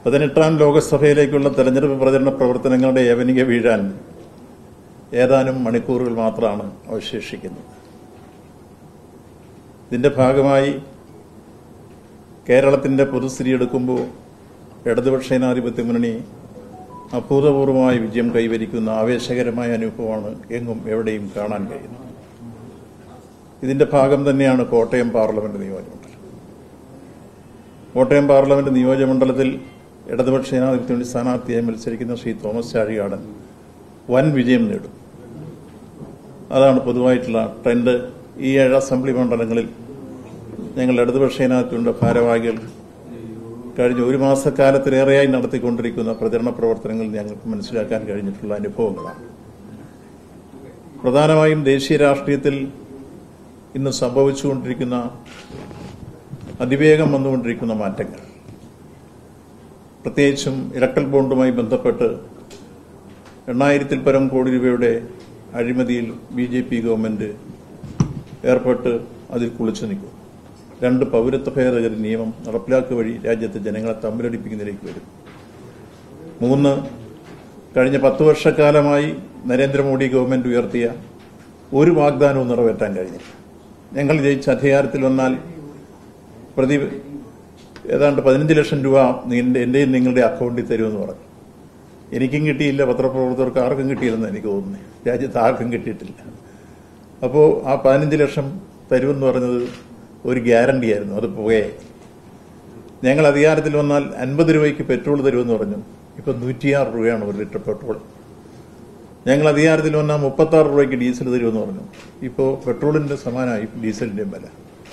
പതിനെട്ടാം ലോകസഭയിലേക്കുള്ള തെരഞ്ഞെടുപ്പ് പ്രചരണ പ്രവർത്തനങ്ങളുടെ യവനിക വീഴാൻ ഏതാനും മണിക്കൂറുകൾ മാത്രമാണ് അവശേഷിക്കുന്നത് ഇതിന്റെ ഭാഗമായി കേരളത്തിന്റെ പൊതുസ്ഥിതി എടുക്കുമ്പോൾ ഇടതുപക്ഷ ജനാധിപത്യ മുന്നണി അഭൂതപൂർവമായ വിജയം കൈവരിക്കുന്ന ആവേശകരമായ അനുഭവമാണ് എങ്ങും എവിടെയും കാണാൻ കഴിയുന്നത് ഇതിന്റെ ഭാഗം തന്നെയാണ് കോട്ടയം പാർലമെന്റ് നിയോജകമണ്ഡലം കോട്ടയം പാർലമെന്റ് നിയോജകമണ്ഡലത്തിൽ ഇടതുപക്ഷ ജനാധിപത്യ മുന്നണി സ്ഥാനാർത്ഥിയായി മത്സരിക്കുന്ന ശ്രീ തോമസ് ചാഴികാടൻ വൻ വിജയം നേടും അതാണ് പൊതുവായിട്ടുള്ള ട്രെൻഡ് ഈ ഏഴ് അസംബ്ലി മണ്ഡലങ്ങളിൽ ഞങ്ങൾ ഇടതുപക്ഷ ജനാധിപത്യത്തിന്റെ ഭാരവാഹികൾ കഴിഞ്ഞ ഒരു മാസക്കാലത്തിലേറെയായി നടത്തിക്കൊണ്ടിരിക്കുന്ന പ്രചരണ പ്രവർത്തനങ്ങൾ ഞങ്ങൾക്ക് മനസ്സിലാക്കാൻ കഴിഞ്ഞിട്ടുള്ള അനുഭവങ്ങളാണ് പ്രധാനമായും ദേശീയ രാഷ്ട്രീയത്തിൽ ഇന്ന് സംഭവിച്ചുകൊണ്ടിരിക്കുന്ന അതിവേഗം വന്നുകൊണ്ടിരിക്കുന്ന മാറ്റങ്ങൾ പ്രത്യേകിച്ചും ഇലക്ട്രൽ ബോണ്ടുമായി ബന്ധപ്പെട്ട് എണ്ണായിരത്തിൽ പരം കോടി രൂപയുടെ അഴിമതിയിൽ ബി ജെ പി ഗവൺമെന്റ് ഏർപ്പെട്ട് അതിൽ കുളിച്ചു നിൽക്കും രണ്ട് പൗരത്വ ഭേദഗതി നിയമം നടപ്പിലാക്കുക വഴി രാജ്യത്തെ ജനങ്ങളെ തമ്മിലടിപ്പിക്കുന്നതിലേക്ക് വരും മൂന്ന് കഴിഞ്ഞ പത്ത് വർഷക്കാലമായി നരേന്ദ്രമോദി ഗവൺമെന്റ് ഉയർത്തിയ ഒരു വാഗ്ദാനവും നിറവേറ്റാൻ കഴിഞ്ഞില്ല ഞങ്ങൾ ജയിച്ച് അധികാരത്തിൽ വന്നാൽ പ്രതി ഏതാണ്ട് പതിനഞ്ച് ലക്ഷം രൂപ നിന്റെ എന്റെയും നിങ്ങളുടെ അക്കൗണ്ടിൽ തരുമെന്ന് പറഞ്ഞു എനിക്കും കിട്ടിയില്ല പത്രപ്രവർത്തകർക്ക് ആർക്കും കിട്ടിയില്ലെന്ന് എനിക്ക് തോന്നുന്നു രാജ്യത്ത് ആർക്കും കിട്ടിയിട്ടില്ല അപ്പോൾ ആ പതിനഞ്ച് ലക്ഷം തരുമെന്ന് പറഞ്ഞത് ഒരു ഗ്യാരണ്ടി ആയിരുന്നു അത് പോയായി ഞങ്ങൾ അധികാരത്തിൽ വന്നാൽ അൻപത് രൂപയ്ക്ക് പെട്രോൾ തരുമെന്ന് പറഞ്ഞു ഇപ്പം നൂറ്റിയാറ് രൂപയാണ് ഒരു ലിറ്റർ പെട്രോൾ ഞങ്ങൾ അധികാരത്തിൽ വന്നാൽ മുപ്പത്തി ആറ് രൂപയ്ക്ക് ഡീസൽ തരുമെന്ന് പറഞ്ഞു ഇപ്പോൾ പെട്രോളിന്റെ സമാനമായി ഡീസലിന്റെയും വില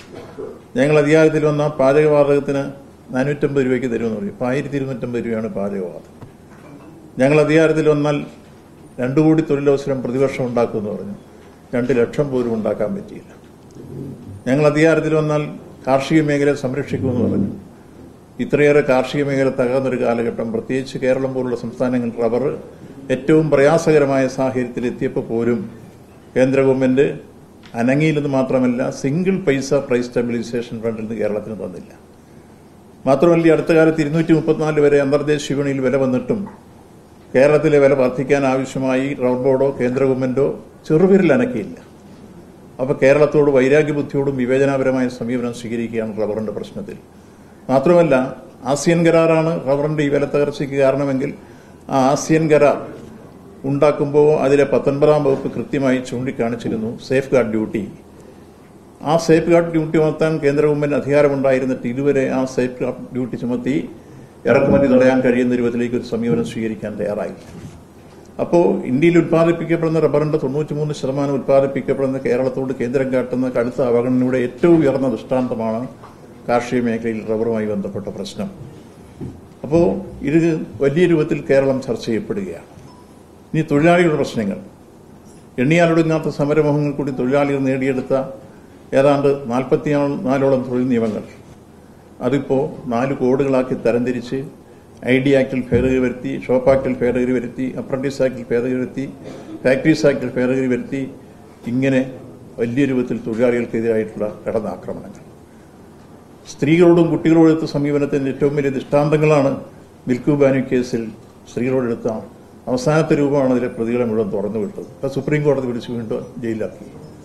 ഞങ്ങൾ അധികാരത്തിൽ വന്ന പാചകവാതകത്തിന് നാനൂറ്റമ്പത് രൂപയ്ക്ക് തരുമെന്ന് പറഞ്ഞു ഇപ്പം ആയിരത്തി ഇരുന്നൂറ്റമ്പത് രൂപയാണ് പാചകവാതകം ഞങ്ങൾ അധികാരത്തിൽ വന്നാൽ രണ്ടു കോടി തൊഴിലവസരം പ്രതിവർഷം ഉണ്ടാക്കുമെന്ന് പറഞ്ഞു രണ്ട് ലക്ഷം പോലും ഉണ്ടാക്കാൻ പറ്റിയില്ല ഞങ്ങൾ അധികാരത്തിൽ വന്നാൽ കാർഷിക മേഖലയെ സംരക്ഷിക്കുമെന്ന് പറഞ്ഞു ഇത്രയേറെ കാർഷിക മേഖല തകർന്നൊരു കാലഘട്ടം പ്രത്യേകിച്ച് കേരളം പോലുള്ള സംസ്ഥാനങ്ങൾ റബ്ബർ ഏറ്റവും പ്രയാസകരമായ സാഹചര്യത്തിൽ എത്തിയപ്പോൾ പോലും കേന്ദ്ര ഗവൺമെന്റ് അനങ്ങിയില്ലെന്ന് മാത്രമല്ല സിംഗിൾ പൈസ പ്രൈസ് സ്റ്റെബിലൈസേഷൻ ഫണ്ടിൽ നിന്ന് കേരളത്തിന് തന്നില്ല മാത്രമല്ല ഈ അടുത്ത കാലത്ത് ഇരുന്നൂറ്റി മുപ്പത്തിനാല് വരെ അന്തർദേശീയ വിപണിയിൽ വില വന്നിട്ടും കേരളത്തിലെ വില വർദ്ധിക്കാൻ ആവശ്യമായി റബ്ബർ ബോർഡോ കേന്ദ്ര ഗവൺമെന്റോ ചെറുവിരൽ അനക്കിയില്ല അപ്പൊ കേരളത്തോട് വൈരാഗ്യബുദ്ധിയോടും വിവേചനാപരമായ സമീപനം സ്വീകരിക്കുകയാണ് റബ്ബറിന്റെ പ്രശ്നത്തിൽ മാത്രമല്ല ആസിയൻ കരാറാണ് റബ്ബറിന്റെ ഈ വില തകർച്ചയ്ക്ക് കാരണമെങ്കിൽ ആ ആസിയൻ കരാർ ഉണ്ടാക്കുമ്പോൾ അതിലെ പത്തൊൻപതാം വകുപ്പ് കൃത്യമായി ചൂണ്ടിക്കാണിച്ചിരുന്നു സേഫ് ഗാർഡ് ഡ്യൂട്ടി ആ സേഫ് ഗാർഡ് ഡ്യൂട്ടി ചുമത്താൻ കേന്ദ്ര ഗവൺമെന്റ് അധികാരമുണ്ടായിരുന്നിട്ട് ഇതുവരെ ആ സേഫ് ഗാർഡ് ഡ്യൂട്ടി ചുമത്തി ഇറക്കുമതി തടയാൻ കഴിയുന്ന രൂപത്തിലേക്ക് ഒരു സമീപനം സ്വീകരിക്കാൻ തയ്യാറായില്ല അപ്പോൾ ഇന്ത്യയിൽ ഉത്പാദിപ്പിക്കപ്പെടുന്ന റബ്ബറിന്റെ തൊണ്ണൂറ്റിമൂന്ന് ശതമാനം ഉത്പാദിപ്പിക്കപ്പെടുന്ന കേരളത്തോട് കേന്ദ്രം കാട്ടുന്ന കടുത്ത അവഗണനയുടെ ഏറ്റവും ഉയർന്ന ദൃഷ്ടാന്തമാണ് കാർഷിക മേഖലയിൽ റബ്ബറുമായി ബന്ധപ്പെട്ട പ്രശ്നം അപ്പോൾ ഇത് വലിയ രൂപത്തിൽ കേരളം ചർച്ച ചെയ്യപ്പെടുകയാണ് ഇനി തൊഴിലാളികളുടെ പ്രശ്നങ്ങൾ എണ്ണിയാലൊടുങ്ങാത്ത സമരമോഹങ്ങൾ കൂടി തൊഴിലാളികൾ നേടിയെടുത്ത ഏതാണ്ട് നാൽപ്പത്തി നാലോളം തൊഴിൽ നിയമങ്ങൾ അതിപ്പോ നാല് കോഡുകളാക്കി തരംതിരിച്ച് ഐ ഡി ആക്ടിൽ ഭേദഗതി വരുത്തി ഷോപ്പ് ആക്ടിൽ ഭേദഗതി വരുത്തി അപ്രന്റീസ് ആക്ടിൽ ഭേദഗതി വരുത്തി ഫാക്ടറീസ് ആക്ടിൽ ഭേദഗതി വരുത്തി ഇങ്ങനെ വലിയ രൂപത്തിൽ തൊഴിലാളികൾക്കെതിരായിട്ടുള്ള കടന്നാക്രമണങ്ങൾ സ്ത്രീകളോടും കുട്ടികളോടെടുത്ത സമീപനത്തിന്റെ ഏറ്റവും വലിയ ദൃഷ്ടാന്തങ്ങളാണ് മിൽക്കു ബാനു കേസിൽ സ്ത്രീകളോടെടുത്ത അവസാനത്തെ രൂപമാണ് അതിലെ പ്രതികളെ മുഴുവൻ തുറന്നു വിട്ടത് ഇപ്പൊ സുപ്രീം കോടതി വിളിച്ചു വീണ്ടും ജയിലിലാക്കി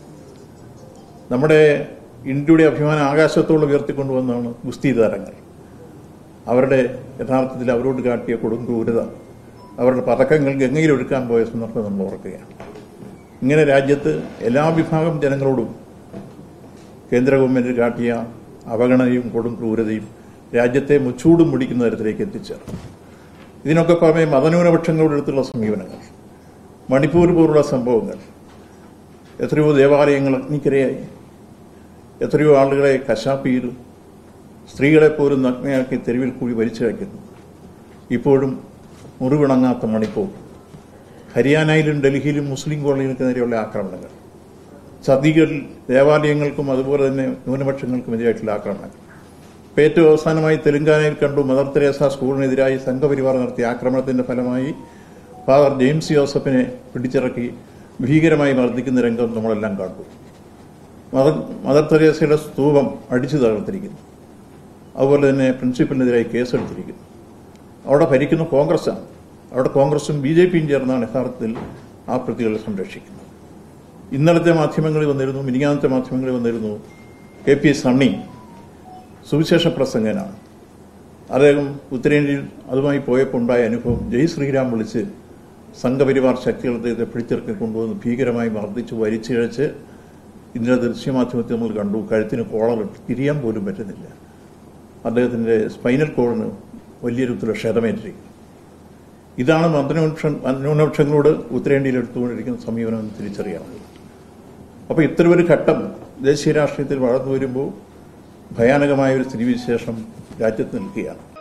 നമ്മുടെ ഇന്ത്യയുടെ അഭിമാനം ആകാശത്തോളം ഉയർത്തിക്കൊണ്ടുവന്നതാണ് ഗുസ്തി താരങ്ങൾ അവരുടെ യഥാർത്ഥത്തിൽ അവരോട് കാട്ടിയ കൊടുങ്ക്രൂരത അവരുടെ പതക്കങ്ങൾ ഗംഗയിൽ ഒഴുക്കാൻ പോയ സന്ദർഭം നമ്മൾ ഓർക്കുകയാണ് ഇങ്ങനെ രാജ്യത്ത് എല്ലാ വിഭാഗം ജനങ്ങളോടും കേന്ദ്ര ഗവൺമെന്റ് കാട്ടിയ അവഗണനയും കൊടും ക്രൂരതയും രാജ്യത്തെ മുച്ചൂടും മുടിക്കുന്ന തരത്തിലേക്ക് എത്തിച്ചേർന്നു ഇതിനൊക്കെ പുറമെ മതന്യൂനപക്ഷങ്ങളോടെടുത്തുള്ള സമീപനങ്ങൾ മണിപ്പൂർ പോലുള്ള സംഭവങ്ങൾ എത്രയോ ദേവാലയങ്ങൾ അഗ്നിക്കിരയായി എത്രയോ ആളുകളെ കശാപ്പ് ചെയ്തു സ്ത്രീകളെ പോലും നഗ്നയാക്കി തെരുവിൽ കൂടി വലിച്ചയക്കുന്നു ഇപ്പോഴും മുറിവിണങ്ങാത്ത മണിപ്പൂർ ഹരിയാനയിലും ഡൽഹിയിലും മുസ്ലിം കോളനികൾക്ക് നേരെയുള്ള ആക്രമണങ്ങൾ സതികൾ ദേവാലയങ്ങൾക്കും അതുപോലെ തന്നെ ന്യൂനപക്ഷങ്ങൾക്കും എതിരായിട്ടുള്ള ആക്രമണങ്ങൾ ഇപ്പൊ ഏറ്റവും അവസാനമായി തെലങ്കാനയിൽ കണ്ടു മദർ തെരേസ സ്കൂളിനെതിരായി സംഘപരിവാർ നടത്തിയ ആക്രമണത്തിന്റെ ഫലമായി ഫാദർ ജെയിംസ് ജോസഫിനെ പിടിച്ചിറക്കി ഭീകരമായി മർദ്ദിക്കുന്ന രംഗം നമ്മളെല്ലാം കണ്ടു മദർ മദർ തെരേസയുടെ സ്തൂപം അടിച്ചു തകർത്തിരിക്കുന്നു അതുപോലെ തന്നെ പ്രിൻസിപ്പലിനെതിരായി കേസെടുത്തിരിക്കുന്നു അവിടെ ഭരിക്കുന്ന കോൺഗ്രസ്സാണ് അവിടെ കോൺഗ്രസും ബി ജെ പിയും ചേർന്നാണ് യഥാർത്ഥത്തിൽ ആ പ്രതികളെ സംരക്ഷിക്കുന്നത് ഇന്നലത്തെ മാധ്യമങ്ങളിൽ വന്നിരുന്നു മിനിങ്ങാനത്തെ മാധ്യമങ്ങളിൽ വന്നിരുന്നു കെ പി സണ്ണി സുവിശേഷ പ്രസംഗനാണ് അദ്ദേഹം ഉത്തരേന്ത്യയിൽ അതുമായി പോയപ്പോൾ ഉണ്ടായ അനുഭവം ജയ് ശ്രീരാം വിളിച്ച് സംഘപരിവാർ ശക്തികൾ അദ്ദേഹത്തെ പിടിച്ചിറക്കി കൊണ്ടുവന്ന് ഭീകരമായി മർദ്ദിച്ച് വലിച്ചിഴച്ച് ഇന്നലെ ദൃശ്യമാധ്യമത്തിൽ നമ്മൾ കണ്ടു കഴുത്തിന് കോളറിട്ട് തിരിയാൻ പോലും പറ്റുന്നില്ല അദ്ദേഹത്തിന്റെ സ്പൈനൽ കോഡിന് വലിയ രൂപത്തിൽ ക്ഷതമേറ്റിരിക്കും ഇതാണ് മതന്യൂനപക്ഷ ന്യൂനപക്ഷങ്ങളോട് ഉത്തരേന്ത്യയിൽ എടുത്തുകൊണ്ടിരിക്കുന്ന സമീപനം എന്ന് തിരിച്ചറിയാവുന്നത് അപ്പോൾ ഇത്തരമൊരു ഘട്ടം ദേശീയ രാഷ്ട്രീയത്തിൽ വളർന്നു വരുമ്പോൾ ഭയാനകമായ ഒരു സ്ഥിതിവിശേഷം രാജ്യത്ത് നിൽക്കുകയാണ്